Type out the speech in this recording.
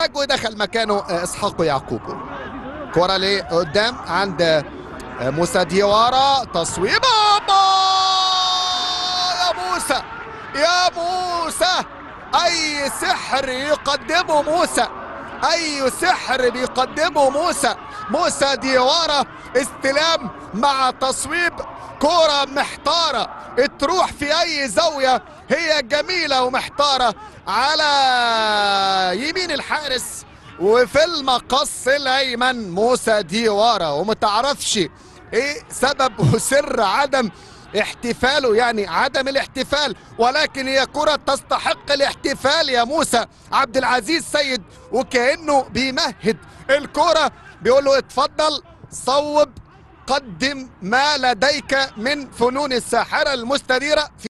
خرج ودخل مكانه اسحاق يعقوب كرة لقدام عند موسى ديوارا تصويبة يا موسى يا موسى اي سحر يقدمه موسى اي سحر بيقدمه موسى موسى ديوارا استلام مع تصويب كرة محتارة تروح في اي زاوية هي جميلة ومحتارة على يمين الحارس وفي المقص الايمن موسى ديوارا ومتعرفش ايه سبب وسر عدم احتفاله يعني عدم الاحتفال ولكن هي كرة تستحق الاحتفال يا موسى عبد العزيز سيد وكأنه بيمهد الكرة بيقول له اتفضل صوب قدم ما لديك من فنون الساحرة المستديرة